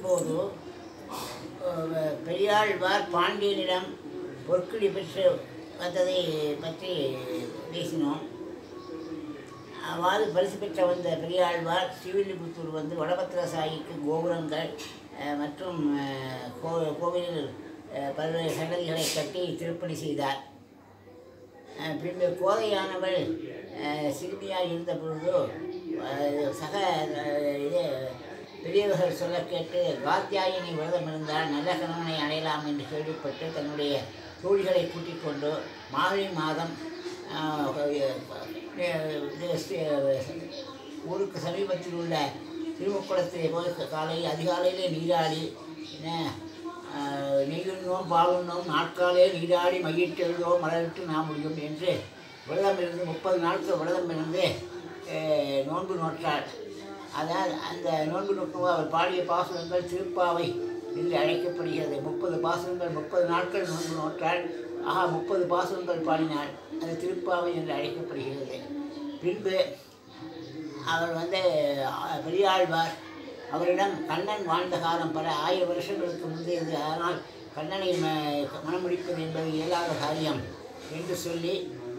இப்போது அஹ், பெரியாழ்வார் பாண்டியனிடம் பொற்குடி பெற்று வந்ததை பற்றி பேசினோம் அவ்வாறு பரிசு பெற்ற வந்த பெரியாழ்வார் ஸ்ரீவில்லிபுத்தூர் வந்து வடபத்திர சாயிக்கு கோபுரங்கள் அஹ், மற்றும் அஹ், கோ கோவிலில் அஹ், பல்வேறு சன்னதிகளை கட்டி திருப்பணி செய்தார் அஹ், பின்பு கோதையானவள் அஹ், சிறுமியாய் இருந்த பொழுது அஹ், சக அஹ், இது பெரியவர்கள் சொல்ல கேட்டு காத்தியாயினி விரதம் இருந்தால் நல்ல கணவனை அடையலாம் என்று கேள்விப்பட்டு தன்னுடைய தோழிகளை கூட்டிக் கொண்டு மார்கழி மாதம் ஆஹ், இது ஸ்ரீ- ஊருக்கு சமீபத்தில் உள்ள திருமுக்குளத்திலே போய் காலையில் அதிகாலையிலே நீராடி என்ன ஆஹ், நெய்யுண்ணோம் பாலுண்ணோம் நாட்காலே நீராடி மையிட்டு எழுதோம் மலரிட்டு நாம் முடியும் என்று விரதம் இருந்து முப்பது நாட்கள் விரதம் இருந்து ஆஹ், நோன்பு நோற்றாள் அதாவது அந்த நோன்பு நோக்கும் அவர் பாடிய பாசுரங்கள் திருப்பாவை என்று அழைக்கப்படுகிறது முப்பது பாசுரங்கள் முப்பது நாட்கள் நோன்பு நோற்றால் ஆஹா முப்பது பாசுரங்கள் பாடினாள் அது திருப்பாவை என்று அழைக்கப்படுகிறது பின்பு அவர் வந்து அஹ், பெரியாழ்வார் அவரிடம் கண்ணன் வாழ்ந்த காலம் பல ஆயிரம் வருஷங்களுக்கு முந்தையது அதனால் கண்ணனை ம மணமுடிப்பது என்பது இயலாத காரியம் என்று சொல்லி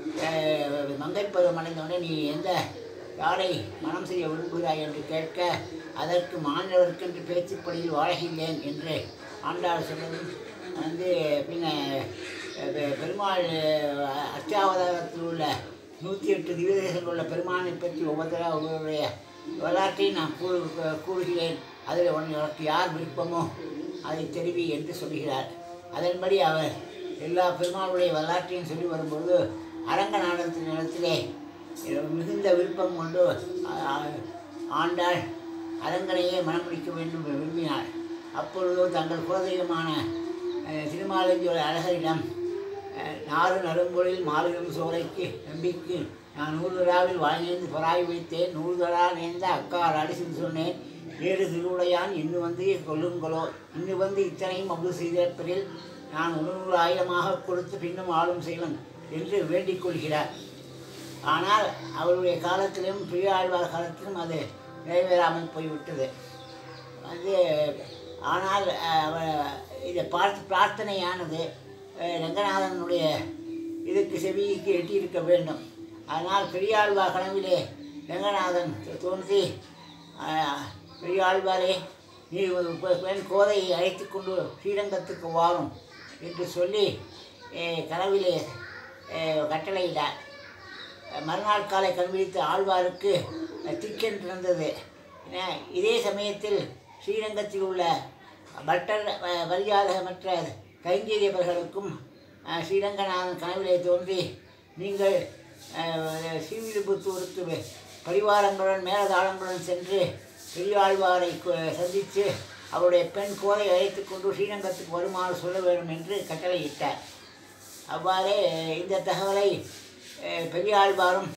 அஹ், மங்கைப் பருவம் அடைந்தவுடனே நீ எந்த யாரை மனம் செய்ய விரும்புகிறாய் என்று கேட்க அதற்கு மாணவர்க்கென்று பேச்சுப்படியில் வாழகில்லேன் என்று ஆண்டாள் சொன்னதும் வந்து பின்ன அஹ், பெ- பெருமாள் அஹ், அஷ்டாவதாரத்தில் உள்ள நூற்றி எட்டு திவ்யதேசங்கள் உள்ள பெருமானை பற்றி ஒவ்வொருத்தராக ஒவ்வொருடைய வரலாற்றை நான் கூறு கூறுகிறேன் அதில் உன் உனக்கு யார் விருப்பமோ அதை தெரிவி என்று சொல்கிறார் அதன்படி அவர் எல்லா பெருமாளுடைய வரலாற்றையும் சொல்லி வரும்பொழுது அரங்க நாடகத்தின் இடத்திலே மிகுந்த விருப்பம் கொண்டு ஆ- ஆ- ஆண்டாள் அரங்கனையே மணமுடிக்க வேண்டும் என்று விரும்பினாள் அப்பொழுது தங்கள் குலதெய்வமான அஹ், திருமாலஞ்சியோட அழகரிடம் அஹ், நாறு நறும்பொழில் மாறுகும் சோலைக்கு நம்பிக்கு நான் நூறு தடாவில் வாழ்நேர்ந்து பராய் வைத்தேன் நூறு தடா நேர்ந்த அக்கார் அடிசில் சொன்னேன் வேறு திருவுடையான் இன்னு வந்து கொள்ளுங்களோ இன்னு வந்து இத்தனையும் அமுது செய்திருப்பதில் நான் நூறு ஆயிரமாக கொடுத்து பின்னும் ஆளும் செய்வன் என்று வேண்டிக் கொள்கிறார் ஆனால் அவருடைய காலத்திலும் பெரியாழ்வார் காலத்திலும் அது நிறைவேறாமல் போய்விட்டது வந்து ஆனால் அஹ், அவ- இதை பார்த்து பிரார்த்தனையானது அஹ், ரங்கநாதனுடைய இதுக்கு செவிக்கு எட்டியிருக்க வேண்டும் அதனால் பெரியாழ்வார் கனவிலே ரங்கநாதன் தோன்றி அஹ், பெரியாழ்வாரே நீ ஒரு பெ- பெண் கோதையை அழைத்து கொண்டு ஸ்ரீரங்கத்துக்கு வாரும் என்று சொல்லி அஹ், கனவிலே அஹ், கட்டளையிட்டார் மறுநாள் காலை கண்விழித்து ஆழ்வாருக்கு திக்கென்றிருந்தது ஏன்னா, இதே சமயத்தில் ஸ்ரீரங்கத்தில் உள்ள பட்டர் அஹ், மரியாதமற்ற கைங்கரியவர்களுக்கும் அஹ், ஸ்ரீரங்கநாதன் கனவிலே தோன்றி நீங்கள் அஹ், ஸ்ரீவில்லிபுத்தூருக்கு வெ- பரிவாரங்களுடன் மேலதாளங்களுடன் சென்று பெரியாழ்வாரை கு- சந்தித்து அவருடைய பெண் கோதை அழைத்து கொண்டு ஸ்ரீரங்கத்துக்கு வருமாறு சொல்ல வேண்டும் என்று கட்டளையிட்டார் அவ்வாறே இந்த தகவலை அஹ், பெரியாழ்வாரும்